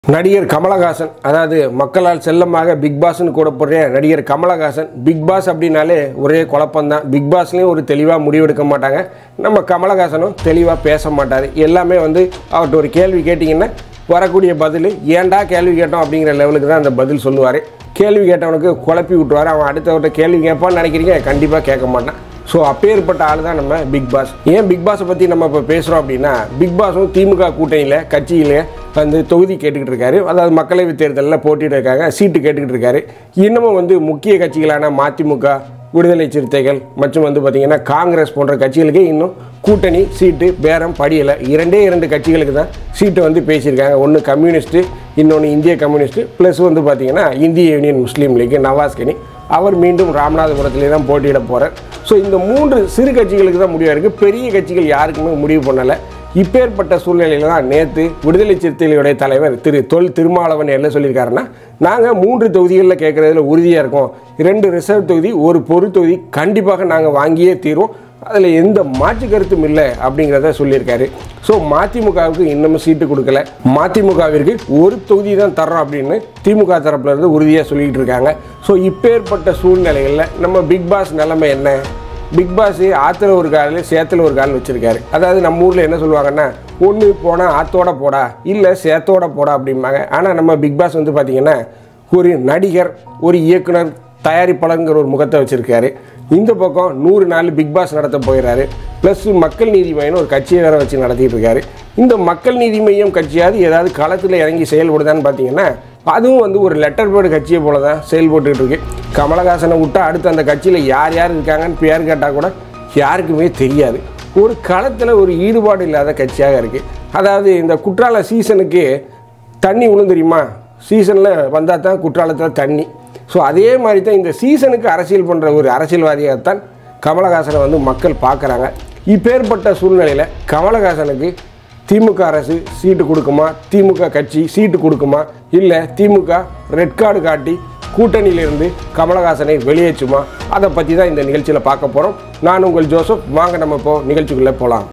நடிகர் கமலஹாசன் அதாவது மக்களால் செல்லமாக பிக் பாஸ்னு கூடப்படுற நடிகர் கமலஹாசன் பிக் பாஸ் அப்படின்னாலே ஒரே குழப்பம்தான் பிக் பாஸ்லேயும் ஒரு தெளிவாக முடிவெடுக்க மாட்டாங்க நம்ம கமலஹாசனும் தெளிவாக பேச மாட்டார் எல்லாமே வந்து அவர்கிட்ட ஒரு கேள்வி கேட்டிங்கன்னா வரக்கூடிய பதில் ஏன்டா கேள்வி கேட்டோம் அப்படிங்கிற லெவலுக்கு தான் அந்த பதில் சொல்லுவார் கேள்வி கேட்டவனுக்கு குழப்பி விட்டுருவார் அவன் அடுத்தவர்கிட்ட கேள்வி கேட்பான்னு நினைக்கிறீங்க கண்டிப்பாக கேட்க மாட்டான் ஸோ அப்பேற்பட்ட ஆள் தான் நம்ம பிக் பாஸ் ஏன் பிக் பாஸை பற்றி நம்ம இப்போ பேசுகிறோம் அப்படின்னா பிக் பாஸும் திமுக கூட்டணியில் கட்சியில் வந்து தொகுதி கேட்டுக்கிட்டு இருக்காரு அதாவது மக்களவைத் தேர்தலில் போட்டிட்டு இருக்காங்க சீட்டு கேட்டுக்கிட்டு இருக்காரு இன்னமும் வந்து முக்கிய கட்சிகளான மதிமுக விடுதலை சிறுத்தைகள் மற்றும் வந்து பார்த்திங்கன்னா காங்கிரஸ் போன்ற கட்சிகளுக்கே இன்னும் கூட்டணி சீட்டு பேரம் படியலை இரண்டே இரண்டு கட்சிகளுக்கு தான் சீட்டை வந்து பேசியிருக்காங்க ஒன்று கம்யூனிஸ்ட்டு இன்னொன்று இந்திய கம்யூனிஸ்ட்டு ப்ளஸ் வந்து பார்த்திங்கன்னா இந்திய யூனியன் முஸ்லீம் லீக் நவாஸ் கனி அவர் மீண்டும் ராமநாதபுரத்திலே தான் போட்டியிட போகிறார் ஸோ இந்த மூன்று சிறு கட்சிகளுக்கு தான் முடிவாக இருக்குது பெரிய கட்சிகள் யாருக்குமே முடிவு பண்ணலை இப்பேற்பட்ட சூழ்நிலையில் தான் நேற்று விடுதலை சிறுத்தைகளுடைய தலைவர் திரு தொல் திருமாவளவன் என்ன சொல்லியிருக்காருன்னா நாங்கள் மூன்று தொகுதிகளில் கேட்குறதுல உறுதியாக இருக்கோம் ரெண்டு ரிசர்வ் தொகுதி ஒரு பொது தொகுதி கண்டிப்பாக நாங்கள் வாங்கியே தீர்வோம் அதில் எந்த மாற்று கருத்தும் இல்லை அப்படிங்கிறத சொல்லியிருக்காரு ஸோ மதிமுகவுக்கு இன்னமும் சீட்டு கொடுக்கல மதிமுகவிற்கு ஒரு தொகுதி தான் தர்றோம் அப்படின்னு திமுக தரப்புல இருந்து உறுதியாக சொல்லிக்கிட்டு இருக்காங்க ஸோ இப்பேற்பட்ட சூழ்நிலைகளில் நம்ம பிக் பாஸ் நிலைமை என்ன பிக் பாஸ் ஆற்றுல ஒரு காலில் சேத்துல ஒரு கால் வச்சுருக்காரு அதாவது நம்ம ஊரில் என்ன சொல்லுவாங்கன்னா ஒன்று போனால் ஆத்தோட போடா இல்லை சேத்தோட போடா அப்படிம்பாங்க ஆனால் நம்ம பிக் பாஸ் வந்து பார்த்திங்கன்னா ஒரு நடிகர் ஒரு இயக்குனர் தயாரிப்பாளருங்கிற ஒரு முகத்தை வச்சுருக்காரு இந்த பக்கம் நூறு நாள் பிக் பாஸ் நடத்த போயிடுறாரு ப்ளஸ் மக்கள் நீதி மையம் ஒரு கட்சியை வேற வச்சு நடத்திட்டு இருக்காரு இந்த மக்கள் நீதி மையம் கட்சியாவது ஏதாவது களத்தில் இறங்கி செயல்படுதான்னு பார்த்தீங்கன்னா அதுவும் வந்து ஒரு லெட்டர் பேர்டு கட்சியை போல தான் செயல்பட்டுக்கிட்டு இருக்கு கமலஹாசனை விட்டா அடுத்து அந்த கட்சியில் யார் யார் இருக்காங்கன்னு பேர் கேட்டால் கூட யாருக்குமே தெரியாது ஒரு களத்தில் ஒரு ஈடுபாடு இல்லாத கட்சியாக இருக்குது அதாவது இந்த குற்றால சீசனுக்கு தண்ணி விழும் தெரியுமா சீசனில் வந்தால் தான் குற்றாலத்தில் தண்ணி ஸோ அதே மாதிரி தான் இந்த சீசனுக்கு அரசியல் பண்ணுற ஒரு அரசியல்வாதியாகத்தான் கமலஹாசனை வந்து மக்கள் பார்க்குறாங்க இப்பேற்பட்ட சூழ்நிலையில் கமலஹாசனுக்கு திமுக அரசு சீட்டு கொடுக்குமா திமுக கட்சி சீட்டு கொடுக்குமா இல்லை திமுக ரெட் கார்டு காட்டி கூட்டணியிலிருந்து கமலஹாசனை வெளியேற்றுமா அதை பற்றி தான் இந்த நிகழ்ச்சியில் பார்க்க போகிறோம் நான் உங்கள் ஜோசப் வாங்க நம்ம இப்போ நிகழ்ச்சிக்குள்ளே போகலாம்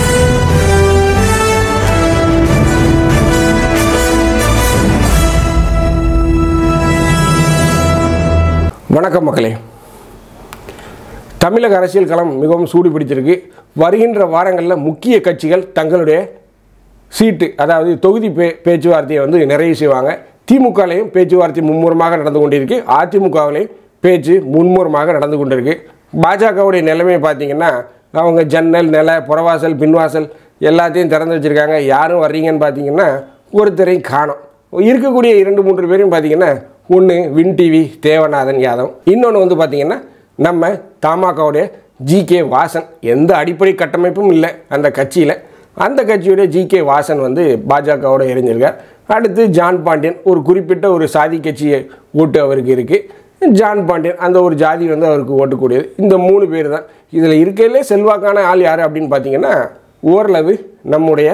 வணக்கம் மக்களே தமிழக அரசியல் களம் மிகவும் சூடு பிடிச்சிருக்கு வருகின்ற வாரங்களில் முக்கிய கட்சிகள் தங்களுடைய சீட்டு அதாவது தொகுதி பே பேச்சுவார்த்தையை வந்து நிறைவு செய்வாங்க திமுகலையும் பேச்சுவார்த்தை மும்முரமாக நடந்து கொண்டிருக்கு அதிமுகவிலையும் பேச்சு முன்முரமாக நடந்து கொண்டிருக்கு பாஜகவுடைய நிலைமை பார்த்தீங்கன்னா அவங்க ஜன்னல் நில புறவாசல் பின்வாசல் எல்லாத்தையும் திறந்து வச்சுருக்காங்க யாரும் வர்றீங்கன்னு பார்த்தீங்கன்னா ஒருத்தரையும் காணும் இருக்கக்கூடிய இரண்டு மூன்று பேரையும் பார்த்தீங்கன்னா ஒன்று வின் டிவி தேவநாதன் யாதவ் இன்னொன்று வந்து பார்த்தீங்கன்னா நம்ம தமாகவுடைய ஜி கே வாசன் எந்த அடிப்படை கட்டமைப்பும் இல்லை அந்த கட்சியில் அந்த கட்சியுடைய ஜி கே வாசன் வந்து பாஜகவோட இணைஞ்சிருக்கார் அடுத்து ஜான் பாண்டியன் ஒரு குறிப்பிட்ட ஒரு சாதி கட்சியை ஓட்டு அவருக்கு இருக்குது ஜான் பாண்டியன் அந்த ஒரு ஜாதி வந்து அவருக்கு ஓட்டுக்கூடியது இந்த மூணு பேர் தான் இதில் இருக்கையிலே செல்வாக்கான ஆள் யார் அப்படின்னு பார்த்தீங்கன்னா ஓரளவு நம்முடைய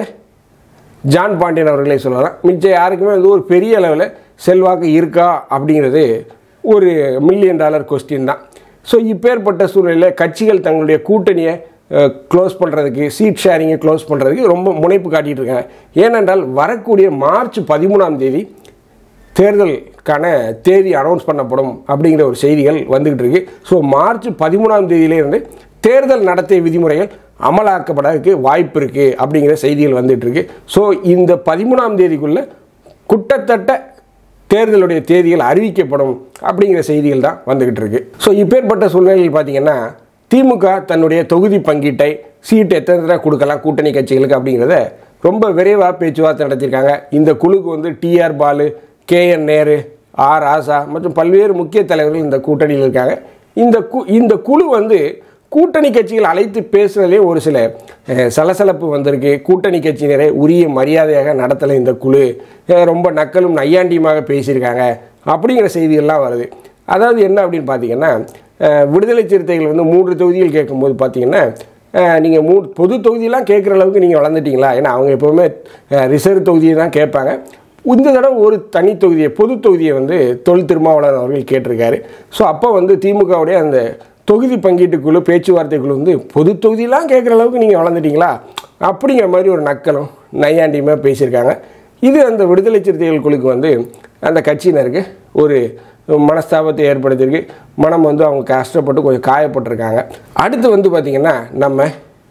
ஜான் பாண்டியன் அவர்களே சொல்லலாம் மிச்சம் யாருக்குமே வந்து ஒரு பெரிய அளவில் செல்வாக்கு இருக்கா அப்படிங்கிறது ஒரு மில்லியன் டாலர் கொஸ்டின் தான் ஸோ இப்பேற்பட்ட சூழ்நிலையில் கட்சிகள் தங்களுடைய கூட்டணியை க்ளோஸ் பண்ணுறதுக்கு சீட் ஷேரிங்கை க்ளோஸ் பண்ணுறதுக்கு ரொம்ப முனைப்பு காட்டிகிட்டு இருக்காங்க ஏனென்றால் வரக்கூடிய மார்ச் பதிமூணாம் தேதி தேர்தலுக்கான தேதி அனௌன்ஸ் பண்ணப்படும் அப்படிங்கிற ஒரு செய்திகள் வந்துக்கிட்டு இருக்கு ஸோ மார்ச் பதிமூணாம் தேதியிலேருந்து தேர்தல் நடத்தை விதிமுறைகள் அமலாக்கப்படறதுக்கு வாய்ப்பு இருக்குது அப்படிங்கிற செய்திகள் வந்துட்டு இருக்கு ஸோ இந்த பதிமூணாம் தேதிக்குள்ளே குட்டத்தட்ட தேர்தலுடைய தேதிகள் அறிவிக்கப்படும் அப்படிங்கிற செய்திகள் தான் வந்துக்கிட்டு இருக்கு ஸோ இப்பேற்பட்ட சூழ்நிலையில் பார்த்தீங்கன்னா திமுக தன்னுடைய தொகுதி பங்கீட்டை சீட் எத்தனை தடவை கொடுக்கலாம் கூட்டணி கட்சிகளுக்கு அப்படிங்கிறத ரொம்ப விரைவாக பேச்சுவார்த்தை நடத்தியிருக்காங்க இந்த குழுக்கு வந்து டிஆர் பாலு கே என் நேரு ஆர் ஆசா மற்றும் பல்வேறு முக்கிய தலைவர்கள் இந்த கூட்டணியில் இருக்காங்க இந்த கு இந்த குழு வந்து கூட்டணி கட்சிகள் அழைத்து பேசுனதே ஒரு சில அஹ், சலசலப்பு வந்திருக்கு கூட்டணி கட்சியினரை உரிய மரியாதையாக நடத்தலை இந்த குழு அஹ், ரொம்ப நக்கலும் நையாண்டியுமாக பேசியிருக்காங்க அப்படிங்கிற செய்திகள்லாம் வருது அதாவது என்ன அப்படின்னு பார்த்தீங்கன்னா அஹ், விடுதலை சிறுத்தைகள் வந்து மூன்று தொகுதிகள் கேட்கும்போது பார்த்தீங்கன்னா நீங்கள் மூ பொது தொகுதியெல்லாம் கேட்குற அளவுக்கு நீங்கள் வளர்ந்துட்டீங்களா ஏன்னா அவங்க எப்போவுமே ரிசர்வ் தொகுதியை தான் கேட்பாங்க இந்த தடவை ஒரு தனி தொகுதியை பொது தொகுதியை வந்து தொல் திருமாவளவன் அவர்கள் கேட்டிருக்காரு ஸோ அப்போ வந்து திமுகவுடைய அந்த தொகுதி பங்கீட்டுக்குழு பேச்சுவார்த்தைக்குழு வந்து பொது தொகுதியெல்லாம் கேட்குற அளவுக்கு நீங்கள் வளர்ந்துட்டீங்களா அப்படிங்கிற மாதிரி ஒரு நக்கலும் நையாண்டியுமே பேசியிருக்காங்க இது அந்த விடுதலை சிறுத்தைகள் குழுக்கு வந்து அந்த கட்சியினருக்கு ஒரு மனஸ்தாபத்தை ஏற்படுத்தியிருக்கு மனம் வந்து அவங்க கஷ்டப்பட்டு கொஞ்சம் காயப்பட்டிருக்காங்க அடுத்து வந்து பார்த்திங்கன்னா நம்ம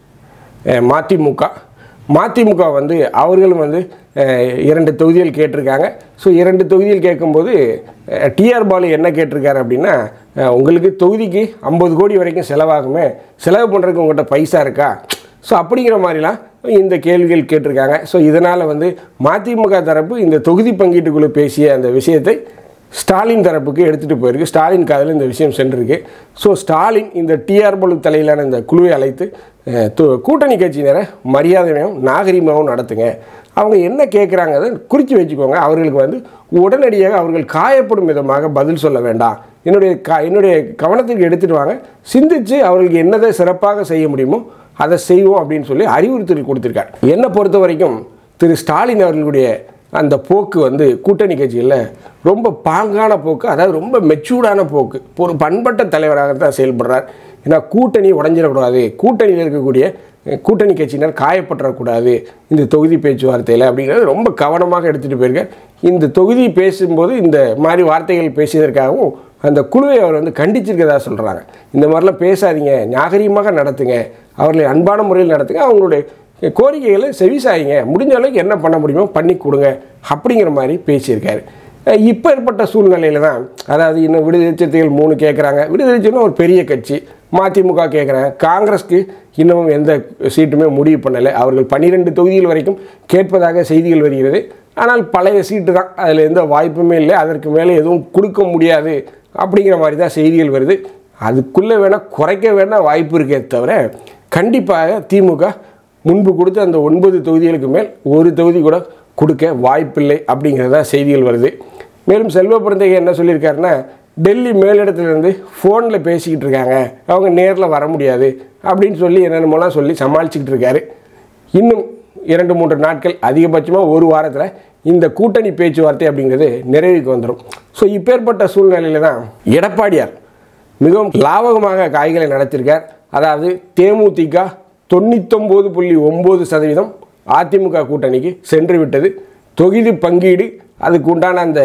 அஹ், மதிமுக மதிமுக வந்து அவர்களும் வந்து அஹ், இரண்டு தொகுதிகள் கேட்டிருக்காங்க ஸோ இரண்டு தொகுதிகள் கேட்கும்போது டிஆர் பாலு என்ன கேட்டிருக்காரு அப்படின்னா அஹ், உங்களுக்கு தொகுதிக்கு ஐம்பது கோடி வரைக்கும் செலவாகுமே செலவு பண்ணுறதுக்கு உங்கள்கிட்ட பைசா இருக்கா ஸோ அப்படிங்கிற மாதிரிலாம் இந்த கேள்விகள் கேட்டிருக்காங்க ஸோ இதனால் வந்து மதிமுக தரப்பு இந்த தொகுதி பங்கீட்டுக்குழு பேசிய அந்த விஷயத்தை ஸ்டாலின் தரப்புக்கு எடுத்துகிட்டு போயிருக்கு ஸ்டாலின் காதில் இந்த விஷயம் சென்றிருக்கு ஸோ ஸ்டாலின் இந்த டிஆர் பலு தலையிலான இந்த குழுவை அழைத்து அஹ், து- கூட்டணி கட்சியினரை மரியாதையும் நாகரிகமாகவும் நடத்துங்க அவங்க என்ன கேட்குறாங்க குறித்து வச்சுக்கோங்க அவர்களுக்கு வந்து உடனடியாக அவர்கள் காயப்படும் விதமாக பதில் சொல்ல வேண்டாம் என்னுடைய க என்னுடைய கவனத்துக்கு எடுத்துகிட்டு வாங்க சிந்திச்சு அவர்களுக்கு என்னதை சிறப்பாக செய்ய முடியுமோ அதை செய்வோம் அப்படின்னு சொல்லி அறிவுறுத்தல் கொடுத்துருக்கார் என்னை பொறுத்த வரைக்கும் திரு ஸ்டாலின் அவர்களுடைய அந்த போக்கு வந்து கூட்டணி கட்சியில் ரொம்ப பாங்கான போக்கு அதாவது ரொம்ப மெச்சூர்டான போக்கு ஒரு பண்பட்ட தலைவராக தான் செயல்படுறார் ஏன்னா கூட்டணி உடஞ்சிடக்கூடாது கூட்டணியில் இருக்கக்கூடிய அஹ், கூட்டணி கட்சியினர் காயப்பட்டுறக்கூடாது இந்த தொகுதி பேச்சுவார்த்தையில் அப்படிங்கிறது ரொம்ப கவனமாக எடுத்துகிட்டு போயிருக்கார் இந்த தொகுதி பேசும்போது இந்த மாதிரி வார்த்தைகள் பேசியதற்காகவும் அந்த குழுவை அவர் வந்து கண்டிச்சிருக்கதா சொல்கிறாங்க இந்த மாதிரிலாம் பேசாதீங்க நாகரீகமாக நடத்துங்க அவர்களை அன்பான முறையில் நடத்துங்க அவங்களுடைய கோரிக்கைகளை செவிசாயிங்க முடிஞ்ச அளவுக்கு என்ன பண்ண முடியுமோ பண்ணி கொடுங்க அப்படிங்கிற மாதிரி பேசியிருக்காரு அஹ் இப்போ ஏற்பட்ட சூழ்நிலையில் தான் அதாவது இன்னும் விடுதலை சிறுத்தைகள் மூணு கேட்குறாங்க விடுதலை சிறுத்தைகள் ஒரு பெரிய கட்சி மதிமுக கேட்குறாங்க காங்கிரஸ்க்கு இன்னமும் எந்த சீட்டுமே முடிவு பண்ணலை அவர்கள் பன்னிரெண்டு தொகுதிகள் வரைக்கும் கேட்பதாக செய்திகள் வருகிறது ஆனால் பழைய சீட்டு தான் அதில் எந்த வாய்ப்புமே இல்லை அதற்கு மேலே எதுவும் கொடுக்க முடியாது அப்படிங்கிற மாதிரி தான் செய்திகள் வருது அதுக்குள்ளே வேணால் குறைக்க வேணால் வாய்ப்பு இருக்கே தவிர கண்டிப்பாக திமுக முன்பு கொடுத்த அந்த ஒன்பது தொகுதிகளுக்கு மேல் ஒரு தொகுதி கூட கொடுக்க வாய்ப்பில்லை அப்படிங்கிறதா செய்திகள் வருது மேலும் செல்வ பிறந்தகை என்ன சொல்லியிருக்காருன்னா டெல்லி மேலிடத்துலேருந்து ஃபோனில் பேசிக்கிட்டு இருக்காங்க அவங்க நேரில் வர முடியாது அப்படின்னு சொல்லி என்னென்னமோலாம் சொல்லி சமாளிச்சுக்கிட்டு இருக்காரு இன்னும் இரண்டு மூன்று நாட்கள் அதிகபட்சமாக ஒரு வாரத்தில் இந்த கூட்டணி பேச்சுவார்த்தை அப்படிங்கிறது நிறைவுக்கு வந்துடும் ஸோ இப்பேற்பட்ட சூழ்நிலையில் தான் எடப்பாடியார் மிகவும் லாபகமாக காய்களை நடத்தியிருக்கார் அதாவது தேமுதிக தொண்ணூத்தொம்பது புள்ளி ஒம்பது சதவீதம் அதிமுக கூட்டணிக்கு சென்று விட்டது தொகுதி பங்கீடு அதுக்கு உண்டான அந்த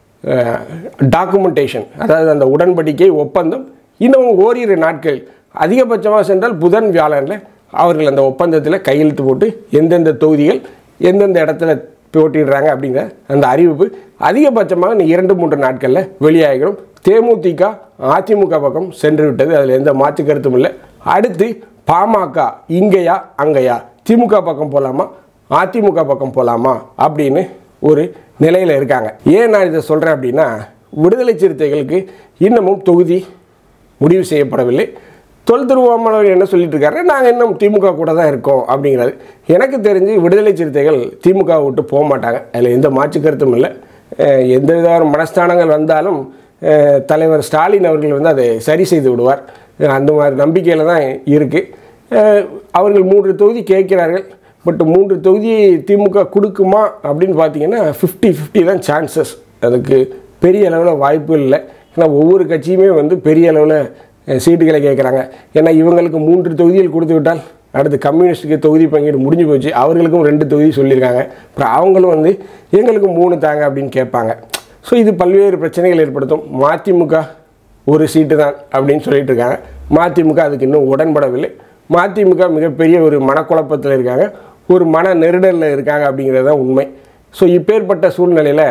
டாக்குமெண்டேஷன் அதாவது அந்த உடன்படிக்கை ஒப்பந்தம் இன்னும் ஓரிரு நாட்கள் அதிகபட்சமாக சென்றால் புதன் வியாழனில் அவர்கள் அந்த ஒப்பந்தத்தில் கையெழுத்து போட்டு எந்தெந்த தொகுதிகள் எந்தெந்த இடத்துல போட்டிடுறாங்க அப்படிங்கிற அந்த அறிவிப்பு அதிகபட்சமாக இன்னும் இரண்டு மூன்று நாட்களில் வெளியாகிடும் தேமுதிக அதிமுக பக்கம் சென்று விட்டது அதில் எந்த மாற்று கருத்தும் இல்லை அடுத்து பாமக இங்கேயா அங்கேயா திமுக பக்கம் போகலாமா அதிமுக பக்கம் போகலாமா அப்படின்னு ஒரு நிலையில் இருக்காங்க ஏன் நான் இதை சொல்கிறேன் அப்படின்னா விடுதலை சிறுத்தைகளுக்கு இன்னமும் தொகுதி முடிவு செய்யப்படவில்லை தொல் திருவாமலர் என்ன சொல்லிட்டு இருக்காரு நாங்கள் இன்னும் திமுக கூட தான் இருக்கோம் அப்படிங்கிறது எனக்கு தெரிஞ்சு விடுதலை சிறுத்தைகள் திமுக விட்டு போக மாட்டாங்க அதில் எந்த மாற்று கருத்தும் இல்லை அஹ் எந்த விதமான மனஸ்தானங்கள் வந்தாலும் அஹ் தலைவர் ஸ்டாலின் அவர்கள் வந்து அதை சரி செய்து விடுவார் அஹ் அந்த மாதிரி நம்பிக்கையில் தான் இருக்குது அவர்கள் மூன்று தொகுதி கேட்கிறார்கள் பட் மூன்று தொகுதியை திமுக கொடுக்குமா அப்படின்னு பார்த்தீங்கன்னா ஃபிஃப்டி ஃபிஃப்டி தான் சான்சஸ் அதுக்கு பெரிய அளவில் வாய்ப்பு இல்லை ஏன்னா ஒவ்வொரு கட்சியுமே வந்து பெரிய அளவில் அஹ், சீட்டுகளை கேட்குறாங்க ஏன்னா இவங்களுக்கு மூன்று தொகுதிகள் கொடுத்து விட்டால் அடுத்து கம்யூனிஸ்ட்டுக்கு தொகுதி பங்கீடு முடிஞ்சு போச்சு அவர்களுக்கும் ரெண்டு தொகுதி சொல்லியிருக்காங்க அப்புறம் அவங்களும் வந்து எங்களுக்கு மூணு தாங்க அப்படின்னு கேட்பாங்க ஸோ இது பல்வேறு பிரச்சனைகள் ஏற்படுத்தும் மதிமுக ஒரு சீட்டு தான் அப்படின்னு சொல்லிட்டு இருக்காங்க மதிமுக அதுக்கு இன்னும் உடன்படவில்லை மதிமுக மிகப்பெரிய ஒரு மனக்குழப்பத்தில் இருக்காங்க ஒரு மன நெருடலில் இருக்காங்க அப்படிங்கிறது தான் உண்மை ஸோ இப்பேற்பட்ட சூழ்நிலையில்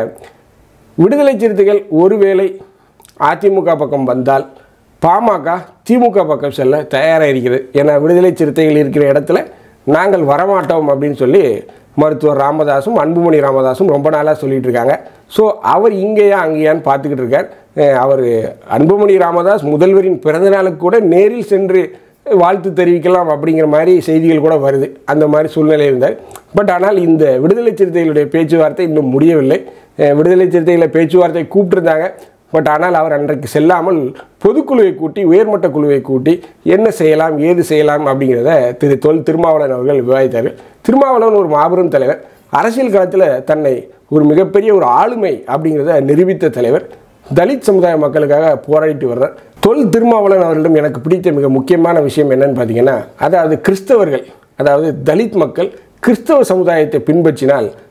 விடுதலை சிறுத்தைகள் ஒருவேளை அதிமுக பக்கம் வந்தால் பாமக திமுக பக்கம் செல்ல தயாராக இருக்கிறது ஏன்னா விடுதலை சிறுத்தைகள் இருக்கிற இடத்துல நாங்கள் வரமாட்டோம் அப்படின்னு சொல்லி மருத்துவர் ராமதாஸும் அன்புமணி ராமதாஸும் ரொம்ப நாளாக சொல்லிட்டு இருக்காங்க ஸோ அவர் இங்கேயா அங்கேயான்னு பார்த்துக்கிட்டு இருக்கார் அஹ் அவர் அன்புமணி ராமதாஸ் முதல்வரின் பிறந்தநாளுக்கு கூட நேரில் சென்று வாழ்த்து தெரிவிக்கலாம் அப்படிங்கிற மாதிரி செய்திகள் கூட வருது அந்த மாதிரி சூழ்நிலை இருந்தார் பட் ஆனால் இந்த விடுதலை சிறுத்தைகளுடைய பேச்சுவார்த்தை இன்னும் முடியவில்லை அஹ் விடுதலை சிறுத்தைகளை பேச்சுவார்த்தை கூப்பிட்டுருந்தாங்க பட் ஆனால் அவர் அன்றைக்கு செல்லாமல் பொதுக்குழுவை கூட்டி உயர்மட்ட குழுவை கூட்டி என்ன செய்யலாம் ஏது செய்யலாம் அப்படிங்கிறத திரு தொல் திருமாவளவன் அவர்கள் விவாதித்தார்கள் திருமாவளவன் ஒரு மாபெரும் தலைவர் அரசியல் களத்தில் தன்னை ஒரு மிகப்பெரிய ஒரு ஆளுமை அப்படிங்கிறத நிரூபித்த தலைவர் தலித் சமுதாய மக்களுக்காக போராடிட்டு வர்றார் தொல் திருமாவளவன் அவர்களிடம் எனக்கு பிடித்த மிக முக்கியமான விஷயம் என்னன்னு பார்த்தீங்கன்னா அதாவது கிறிஸ்தவர்கள் அதாவது தலித் மக்கள் கிறிஸ்தவ சமுதாயத்தை பின்பற்றினால்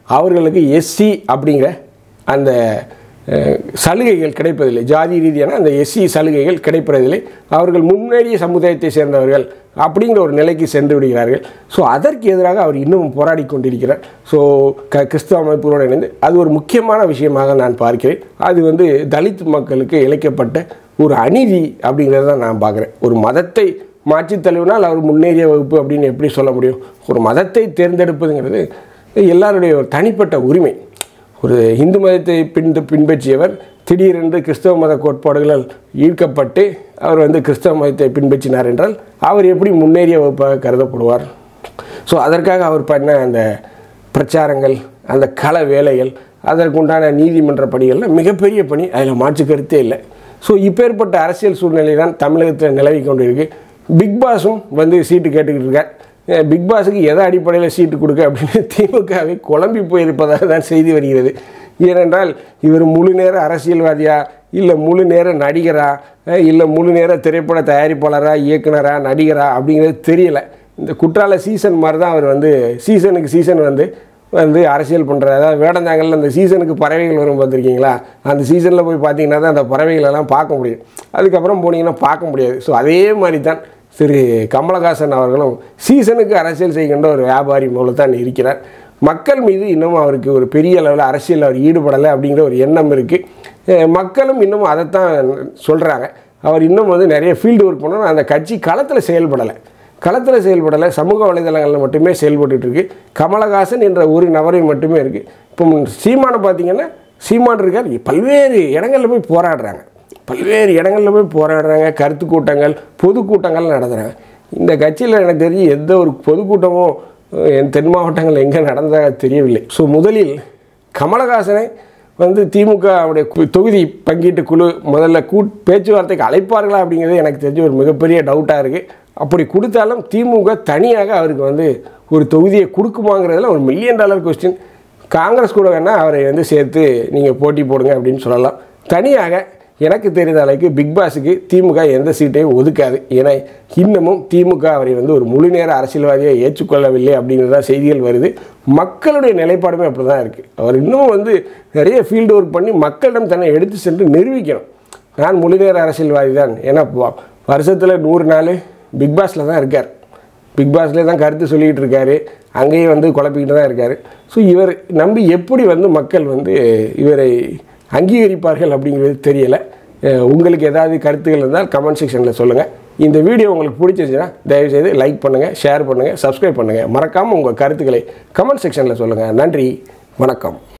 அவர்களுக்கு எஸ்சி அப்படிங்கிற அந்த அஹ், சலுகைகள் கிடைப்பதில்லை ஜாதி ரீதியான அந்த எஸ்சி சலுகைகள் கிடைப்பதில்லை அவர்கள் முன்னேறிய சமுதாயத்தை சேர்ந்தவர்கள் அப்படிங்கிற ஒரு நிலைக்கு சென்று விடுகிறார்கள் ஸோ அதற்கு எதிராக அவர் இன்னும் போராடி கொண்டிருக்கிறார் ஸோ க கிறிஸ்தவ அமைப்புகளோடு இணைந்து அது ஒரு முக்கியமான விஷயமாக நான் பார்க்கிறேன் அது வந்து தலித் மக்களுக்கு இழைக்கப்பட்ட ஒரு அநீதி அப்படிங்கிறத தான் நான் பார்க்குறேன் ஒரு மதத்தை மாற்றித் தழுவினால் அவர் முன்னேறிய வகுப்பு அப்படின்னு எப்படி சொல்ல முடியும் ஒரு மதத்தை தேர்ந்தெடுப்பதுங்கிறது எல்லாருடைய ஒரு தனிப்பட்ட உரிமை ஒரு இந்து மதத்தை பின் பின்பற்றியவர் திடீரென்று கிறிஸ்தவ மத கோட்பாடுகளால் ஈர்க்கப்பட்டு அவர் வந்து கிறிஸ்தவ மதத்தை பின்பற்றினார் என்றால் அவர் எப்படி முன்னேறிய வகுப்பாக கருதப்படுவார் ஸோ அதற்காக அவர் பண்ண அந்த பிரச்சாரங்கள் அந்த கள வேலைகள் அதற்குண்டான நீதிமன்ற பணிகள்லாம் மிகப்பெரிய பணி அதில் மாற்று கருத்தே இல்லை ஸோ இப்பேற்பட்ட அரசியல் சூழ்நிலை தான் தமிழகத்தில் நிலவி கொண்டு இருக்கு பிக் பாஸும் வந்து சீட்டு கேட்டுக்கிட்டு இருக்கார் அஹ் பிக் பாஸுக்கு எதை அடிப்படையில் சீட்டு கொடுக்க அப்படின்னு திமுகவை குழம்பி போயிருப்பதாக தான் செய்தி வருகிறது ஏனென்றால் இவர் முழு நேர அரசியல்வாதியா இல்லை முழு நேர நடிகரா அஹ் இல்லை முழு நேர திரைப்பட தயாரிப்பாளரா இயக்குனரா நடிகரா அப்படிங்கிறது தெரியல இந்த குற்றால சீசன் மாதிரி தான் அவர் வந்து சீசனுக்கு சீசன் வந்து வந்து அரசியல் பண்ணுறாரு அதாவது வேடந்தாங்கல்ல அந்த சீசனுக்கு பறவைகள் வரும் பார்த்துருக்கீங்களா அந்த சீசனில் போய் பார்த்தீங்கன்னா தான் அந்த பறவைகளெல்லாம் பார்க்க முடியும் அதுக்கப்புறம் போனீங்கன்னா பார்க்க முடியாது ஸோ அதே மாதிரி தான் திரு கமலஹாசன் அவர்களும் சீசனுக்கு அரசியல் செய்கின்ற ஒரு வியாபாரி மூலம் தான் இருக்கிறார் மக்கள் மீது இன்னும் அவருக்கு ஒரு பெரிய அளவில் அரசியல் அவர் ஈடுபடலை அப்படிங்கிற ஒரு எண்ணம் இருக்குது மக்களும் இன்னும் அதைத்தான் சொல்கிறாங்க அவர் இன்னும் வந்து நிறைய ஃபீல்டு ஒர்க் பண்ணணும் அந்த கட்சி களத்தில் செயல்படலை களத்தில் செயல்படலை சமூக வலைதளங்களில் மட்டுமே செயல்பட்டுட்டு இருக்கு கமலஹாசன் என்ற ஒரு நபரை மட்டுமே இருக்குது இப்போ சீமானை பார்த்தீங்கன்னா சீமான் இருக்கார் பல்வேறு இடங்களில் போய் போராடுறாங்க பல்வேறு இடங்களில் போய் போராடுறாங்க கருத்து கூட்டங்கள் பொதுக்கூட்டங்கள் நடத்துகிறாங்க இந்த கட்சியில் எனக்கு தெரிஞ்சு எந்த ஒரு பொதுக்கூட்டமும் அஹ், என் தென் மாவட்டங்கள் எங்கே நடந்ததாக தெரியவில்லை ஸோ முதலில் கமலஹாசனை வந்து திமுக அவருடைய கு- தொகுதி பங்கீட்டு குழு முதல்ல கூட் பேச்சுவார்த்தைக்கு அழைப்பார்களா அப்படிங்கிறது எனக்கு தெரிஞ்ச ஒரு மிகப்பெரிய டவுட்டாக இருக்குது அப்படி கொடுத்தாலும் திமுக தனியாக அவருக்கு வந்து ஒரு தொகுதியை கொடுக்குமாங்கிறதுல ஒரு மில்லியன் டாலர் கொஸ்டின் காங்கிரஸ் கூட வேணால் அவரை வந்து சேர்த்து நீங்கள் போட்டி போடுங்க அப்படின்னு சொல்லலாம் தனியாக எனக்கு தெரிந்த அளவுக்கு பிக் பாஸுக்கு திமுக எந்த சீட்டையும் ஒதுக்காது ஏன்னா இன்னமும் திமுக அவரை வந்து ஒரு முழு நேர அரசியல்வாதியை ஏற்றுக்கொள்ளவில்லை அப்படிங்கிறதா செய்திகள் வருது மக்களுடைய நிலைப்பாடுமே அப்படி தான் இருக்குது அவர் இன்னும் வந்து நிறைய ஃபீல்டு ஒர்க் பண்ணி மக்களிடம் தன்னை எடுத்து சென்று நிரூபிக்கணும் நான் முழு நேர அரசியல்வாதி தான் ஏன்னா வ- வருஷத்தில் நூறு நாள் பிக் பாஸில் தான் இருக்கார் பிக் பாஸ்லேயே தான் கருத்து சொல்லிக்கிட்டு இருக்காரு அங்கேயே வந்து குழப்பிக்கிட்டு தான் இருக்காரு ஸோ இவர் நம்பி எப்படி வந்து மக்கள் வந்து இவரை அங்கீகரிப்பார்கள் அப்படிங்கிறது தெரியலை அஹ் உங்களுக்கு ஏதாவது கருத்துகள் இருந்தால் கமெண்ட் செக்ஷனில் சொல்லுங்கள் இந்த வீடியோ உங்களுக்கு பிடிச்சிருந்துச்சுன்னா தயவுசெய்து லைக் பண்ணுங்கள் ஷேர் பண்ணுங்கள் சப்ஸ்கிரைப் பண்ணுங்கள் மறக்காமல் உங்கள் கருத்துக்களை கமெண்ட் செக்ஷனில் சொல்லுங்கள் நன்றி வணக்கம்